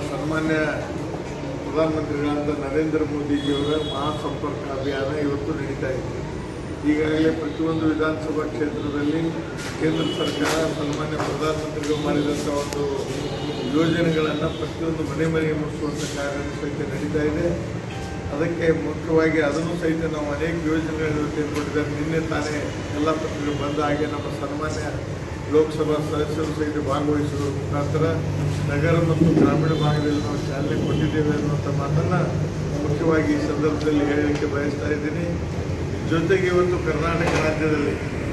ಸನ್ಮಾನ್ಯ ಪ್ರಧಾನಮಂತ್ರಿಗಳಾದ ನರೇಂದ್ರ ಮೋದಿಜಿಯವರ ಮಹಾಸಂಪರ್ಕ ಅಭಿಯಾನ ಇವತ್ತು ನಡೀತಾ ಇದೆ ಈಗಾಗಲೇ ಪ್ರತಿಯೊಂದು ವಿಧಾನಸಭಾ ಕ್ಷೇತ್ರದಲ್ಲಿ ಕೇಂದ್ರ ಸರ್ಕಾರ ಸನ್ಮಾನ್ಯ ಪ್ರಧಾನಮಂತ್ರಿಗಳು ಮಾಡಿದಂಥ ಒಂದು ಯೋಜನೆಗಳನ್ನು ಪ್ರತಿಯೊಂದು ಮನೆ ಮನೆಗೆ ಮುಟ್ಟಿಸುವಂಥ ಕಾರ್ಯ ಸಹಿತ ನಡೀತಾ ಇದೆ ಅದಕ್ಕೆ ಮುಖ್ಯವಾಗಿ ಅದನ್ನು ಸಹಿತ ನಾವು ಅನೇಕ ಯೋಜನೆಗಳು ತೆಗೆದುಕೊಂಡಿದ್ದಾರೆ ನಿನ್ನೆ ತಾನೇ ಎಲ್ಲ ಪತ್ರಿಕೆ ಬಂದ ಹಾಗೆ ನಮ್ಮ ಸನ್ಮಾನ್ಯ ಲೋಕಸಭಾ ಸದಸ್ಯರು ಸಹಿತ ಭಾಗವಹಿಸುವ ಮುಖಾಂತರ ನಗರ ಮತ್ತು ಗ್ರಾಮೀಣ ಭಾಗದಲ್ಲಿ ನಾವು ಚಾಲನೆ ಕೊಟ್ಟಿದ್ದೇವೆ ಅನ್ನುವಂಥ ಮಾತನ್ನು ಮುಖ್ಯವಾಗಿ ಈ ಸಂದರ್ಭದಲ್ಲಿ ಹೇಳಲಿಕ್ಕೆ ಬಯಸ್ತಾ ಇದ್ದೀನಿ ಜೊತೆಗೆ ಇವತ್ತು ಕರ್ನಾಟಕ ರಾಜ್ಯದಲ್ಲಿ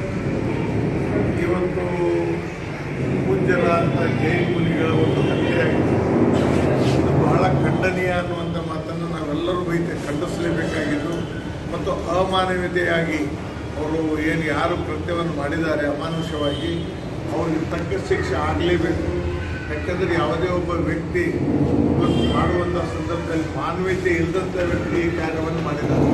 ಇವತ್ತು ಪೂಜ್ಯರ ಅಂತ ಜೈನ್ ಮುನಿಗಳ ಒಂದು ಹತ್ಯೆಯಾಗಿದೆ ಇದು ಬಹಳ ಖಂಡನೀಯ ಅನ್ನುವಂಥ ಮಾತನ್ನು ನಾವೆಲ್ಲರೂ ಬೈತೆ ಖಂಡಿಸಲೇಬೇಕಾಗಿದ್ದು ಮತ್ತು ಅಮಾನವೀಯತೆಯಾಗಿ ಅವರು ಏನು ಯಾರು ಕೃತ್ಯವನ್ನು ಮಾಡಿದ್ದಾರೆ ಅಮಾನುಷವಾಗಿ ಅವ್ರಿಗೆ ತಕ್ಕ ಶಿಕ್ಷೆ ಆಗಲೇಬೇಕು ಯಾಕಂದರೆ ಯಾವುದೇ ಒಬ್ಬ ವ್ಯಕ್ತಿ ಇವತ್ತು ಮಾಡುವಂಥ ಸಂದರ್ಭದಲ್ಲಿ ಮಾನವೀಯತೆ ಇಲ್ಲದಂಥ ವ್ಯಕ್ತಿ ಈ ಕಾರ್ಯವನ್ನು ಮಾಡಿದ್ದಾರೆ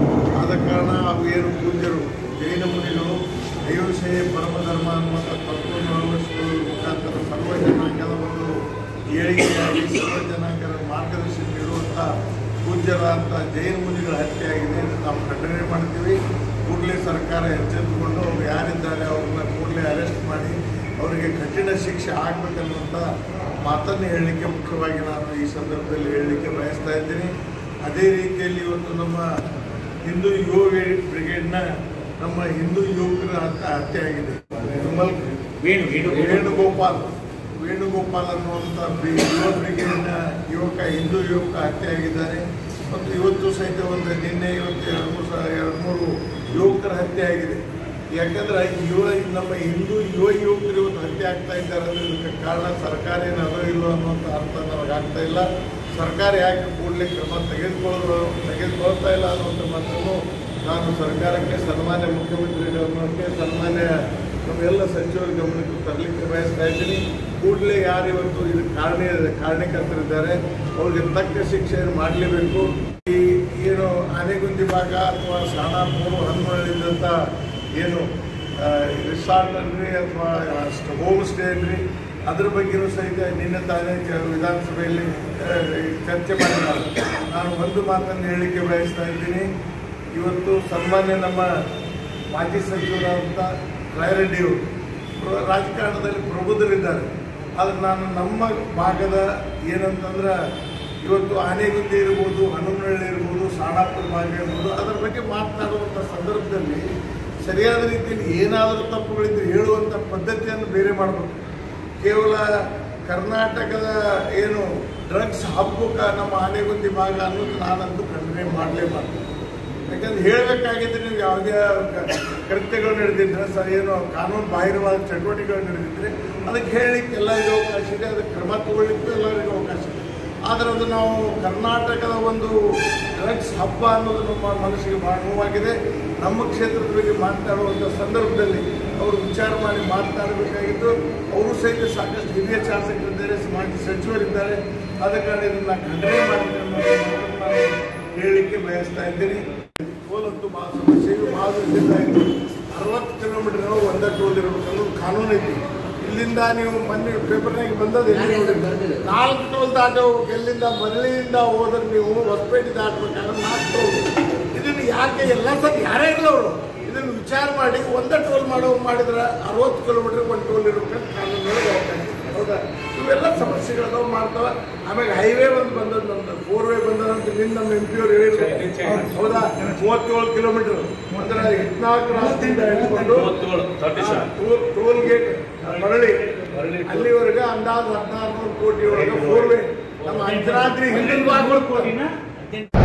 ಆದ ಕಾರಣ ಅವು ಏನು ಪೂಜ್ಯರು ಜೈನ ಮುನಿಗಳು ಅಯೋಧ್ಯೆ ಪರಮಧರ್ಮ ಅನ್ನುವಂಥ ತತ್ವವನ್ನು ಅಳವಡಿಸಿಕೊಳ್ಳುವ ಮುಖಾಂತರ ಸರ್ವ ಜನಾಂಗದ ಒಂದು ಏಳಿಗೆಯಾಗಿ ಸರ್ವ ಜನಾಂಗದ ಮಾರ್ಗದರ್ಶನ ನೀಡುವಂಥ ಪೂಜ್ಯರ ಅಂತ ಜೈನ ಮುನಿಗಳ ಹತ್ಯೆಯಾಗಿದೆ ಇದನ್ನು ನಾವು ಖಂಡನೆ ಮಾಡ್ತೀವಿ ಕೂಡಲೇ ಸರ್ಕಾರ ಎಚ್ಚೆತ್ತುಕೊಂಡು ಅವರು ಯಾರಿದ್ದಾರೆ ಅವ್ರನ್ನ ಕೂಡಲೇ ಅರೆಸ್ಟ್ ಮಾಡಿ ಅವರಿಗೆ ಕಠಿಣ ಶಿಕ್ಷೆ ಆಗಬೇಕನ್ನುವಂಥ ಮಾತನ್ನು ಹೇಳಲಿಕ್ಕೆ ಮುಖ್ಯವಾಗಿ ನಾನು ಈ ಸಂದರ್ಭದಲ್ಲಿ ಹೇಳಲಿಕ್ಕೆ ಬಯಸ್ತಾ ಇದ್ದೀನಿ ಅದೇ ರೀತಿಯಲ್ಲಿ ಇವತ್ತು ನಮ್ಮ ಹಿಂದೂ ಯುವ ಬ್ರಿಗೇಡ್ನ ನಮ್ಮ ಹಿಂದೂ ಯುವಕರ ಹತ್ಯೆ ಹತ್ಯೆಯಾಗಿದೆ ವಿಮಲ್ ವೇಣು ವೇಣು ವೇಣುಗೋಪಾಲ್ ವೇಣುಗೋಪಾಲ್ ಅನ್ನುವಂಥ ಬಿ- ಯುವ ಬ್ರಿಗೇಡ್ನ ಯುವಕ ಹಿಂದೂ ಯುವಕ ಹತ್ಯೆಯಾಗಿದ್ದಾರೆ ಮತ್ತು ಇವತ್ತು ಸಹಿತ ಒಂದು ನಿನ್ನೆ ಇವತ್ತು ಎರಡು ಮೂರು ಸ- ಎರಡು ಮೂರು ಯುವಕರ ಹತ್ಯೆ ಆಗಿದೆ ಯಾಕಂದ್ರೆ ಯುವ ನಮ್ಮ ಹಿಂದೂ ಯುವ ಯುವಕರು ಇವತ್ತು ಹತ್ಯೆ ಆಗ್ತಾ ಇದ್ದಾರೆ ಅಂದ್ರೆ ಇದಕ್ಕೆ ಕಾರಣ ಸರ್ಕಾರ ಏನು ಅದೋ ಇಲ್ಲೋ ಅನ್ನುವಂಥ ಅರ್ಥ ನನಗೆ ಆಗ್ತಾ ಇಲ್ಲ ಸರ್ಕಾರ ಯಾಕೆ ಕೂಡಲೇ ಕ್ರಮ ತೆಗೆದುಕೊಳ್ಳೋ ತೆಗೆದುಕೊಳ್ತಾ ಇಲ್ಲ ಅನ್ನುವಂಥ ಮಾತನ್ನು ನಾನು ಸರ್ಕಾರಕ್ಕೆ ಸನ್ಮಾನ್ಯ ಮುಖ್ಯಮಂತ್ರಿ ಗಮನಕ್ಕೆ ಸನ್ಮಾನ್ಯ ನಮ್ಮೆಲ್ಲ ಸಚಿವರ ಗಮನಕ್ಕೆ ತರಲಿಕ್ಕೆ ಬಯಸ್ತಾ ಇದ್ದೀನಿ ಕೂಡಲೇ ಯಾರು ಇವತ್ತು ಇದು ಕಾರಣ ಕಾರಣಕರ್ತರಿದ್ದಾರೆ ಅವ್ರಿಗೆ ತಕ್ಕ ಶಿಕ್ಷೆಯನ್ನು ಮಾಡಲೇಬೇಕು ಈ ಏನು ಆನೆಗುಂದಿ ಭಾಗ ಅಥವಾ ಸಾಣಾಪುರ ಹನುಮಳ್ಳಿದಂಥ ಏನು ರಿಸಾರ್ಟ್ ಅನ್ರಿ ಅಥವಾ ಹೋಮ್ ಸ್ಟೇ ಅನ್ರಿ ಅದ್ರ ಬಗ್ಗೆನೂ ಸಹಿತ ನಿನ್ನೆ ತಾನೇ ಕ- ವಿಧಾನಸಭೆಯಲ್ಲಿ ಆ, ಚರ್ಚೆ ಮಾಡಿದ್ದಾರೆ ನಾನು ಒಂದು ಮಾತನ್ನು ಹೇಳಲಿಕ್ಕೆ ಬಯಸ್ತಾ ಇದ್ದೀನಿ ಇವತ್ತು ಸನ್ಮಾನ್ಯ ನಮ್ಮ ಮಾಜಿ ಸಚಿವರಾದಂಥ ರಾಯರೆಡ್ಡಿಯವರು ಪ್ರ- ರಾಜಕಾರಣದಲ್ಲಿ ಪ್ರಬುದ್ಧರಿದ್ದಾರೆ ಆದರೆ ನಾನು ನಮ್ಮ ಭಾಗದ ಏನಂತಂದ್ರೆ ಇವತ್ತು ಆನೆಗುಂದಿ ಇರ್ಬೋದು ಹನುಮನಹಳ್ಳಿ ಇರ್ಬೋದು ಸಾಣಾಪುರ ಭಾಗ ಇರ್ಬೋದು ಅದರ ಬಗ್ಗೆ ಮಾತನಾಡುವಂಥ ಸಂದರ್ಭದಲ್ಲಿ ಸರಿಯಾದ ರೀತಿಯಲ್ಲಿ ಏನಾದರೂ ತಪ್ಪುಗಳಿದ್ರೆ ಹೇಳುವಂಥ ಪದ್ಧತಿಯನ್ನು ಬೇರೆ ಮಾಡಬೇಕು ಕೇವಲ ಕರ್ನಾಟಕದ ಏನು ಡ್ರಗ್ಸ್ ಹಬ್ಬಕ್ಕ ನಮ್ಮ ಆನೆಗುಂದಿ ಭಾಗ ಅನ್ನೋದು ನಾನಂತೂ ಖಂಡನೆ ಮಾಡಲೇಬಾರ್ದು ಯಾಕಂದ್ರೆ ಹೇಳಬೇಕಾಗಿದ್ರೆ ನೀವು ಯಾವುದೇ ಕ- ಕೃತ್ಯಗಳು ನಡೆದಿದ್ರೆ ಸರ್ ಏನು ಕಾನೂನು ಬಾಹಿರವಾದ ಚಟುವಟಿಕೆಗಳು ನಡೆದಿದ್ರೆ ಅದಕ್ಕೆ ಹೇಳಲಿಕ್ಕೆ ಎಲ್ಲರಿಗೂ ಅವಕಾಶ ಇದೆ ಅದಕ್ಕೆ ಕ್ರಮ ತಗೊಳ್ಳಿಕ್ಕೂ ಎಲ್ಲರಿಗೂ ಅವಕಾಶ ಇದೆ ಆದರೆ ಅದು ನಾವು ಕರ್ನಾಟಕದ ಒಂದು ಡ್ರಗ್ಸ್ ಹಬ್ಬ ಅನ್ನೋದು ನಮ್ಮ ಮನಸ್ಸಿಗೆ ಬಹಳ ನೋವಾಗಿದೆ ನಮ್ಮ ಕ್ಷೇತ್ರದ ಬಗ್ಗೆ ಮಾತನಾಡುವಂಥ ಸಂದರ್ಭದಲ್ಲಿ ಅವರು ವಿಚಾರ ಮಾಡಿ ಮಾತನಾಡಬೇಕಾಗಿದ್ದು ಅವರು ಸಹಿತ ಸಾಕಷ್ಟು ಹಿರಿಯ ಶಾಸಕರಿದ್ದಾರೆ ಮಾಜಿ ಸಚಿವರಿದ್ದಾರೆ ಆದ ಕಾರಣ ಇದನ್ನು ಖಂಡನೆ ಮಾಡ್ತೀನಿ ಅನ್ನೋದನ್ನ ನಾನು ಹೇಳಲಿಕ್ಕೆ ಬಯಸ್ತಾ ಇದ್ದೀನಿ ಟೋಲಂತೂ ಭಾಳ ಸಮಸ್ಯೆ ಇದು ಭಾಳ ದಿವಸದಿಂದ ಆಯ್ತು ಅರವತ್ತು ಕಿಲೋಮೀಟರ್ ಒಂದೇ ಟೋಲ್ ಇರಬೇಕು ಅನ್ನೋದು ಕಾನೂನು ಐತಿ ಇಲ್ಲಿಂದ ನೀವು ಮೊನ್ನೆ ಪೇಪರ್ನಾಗ ಬಂದದ್ದು ಎಲ್ಲಿ ನೋಡಿದ್ರಿ? ನಾಲ್ಕು ಟೋಲ್ ದಾಟ ಹೋಗ್ಬೇಕು ಎಲ್ಲಿಂದ ಮರಳಿಯಿಂದ ಹೋದ್ರೆ ನೀವು ಹೊಸಪೇಟೆ ದಾಟಬೇಕಾದ್ರೆ ನಾಲ್ಕು ಟೋಲ್ ಇದನ್ನು ಯಾಕೆ ಎಲ್ಲ ಸರಿ ಯಾರೇ ಇರಲ್ಲ ಅವರು ಇದನ್ನು ವಿಚಾರ ಮಾಡಿ ಒಂದೇ ಟೋಲ್ ಮಾಡೋ ಮಾಡಿದ್ರೆ ಅರವತ್ತು ಕಿಲೋಮೀಟರ್ ಒಂದು ಟೋಲ್ ಇರ್ಬೇಕಂತ ಕಾನೂನೊಳಗೆ ಅವಕಾಶ ಇದೆ. ಹೌದಾ ಇವೆಲ್ಲ ಸಮಸ್ಯೆಗಳು ಮಾಡ್ತಾವ ಆಮೇಲೆ ಹೈವೇ ಒಂದು ಬಂದದ್ದು ನಮ್ದು ಫೋರ್ ವೇ ಬಂದದಂತ ನಿನ್ನ ನಮ್ಮ ಎಂ ಪಿ ಅವ್ರು ಹೇಳಿದ್ರು ಹೌದಾ ಮೂವತ್ತೇಳು ಕಿಲೋಮೀಟರ್ ಅಂದ್ರೆ ಹದಿನಾಲ್ಕು ರಾಷ್ಟ್ರದಿಂದ ಹಿಡ್ಕೊಂಡು ಮೂವತ್ತೇಳು, 37. ಟೋಲ್ ಟೋಲ್ ಗೇಟ್ ಮರಳಿ ಅಲ್ಲಿವರೆಗೆ ಅಂದಾಜು ಹದಿನಾರು ನೂರು ಕೋಟಿ ಒಳಗೆ ಫೋರ್ ವೇ ನಮ್ಮ ಅಂಜನಾದ್ರಿ ಹಿಂದಿನ ಭಾಗಗಳು ಕೋಟಿನ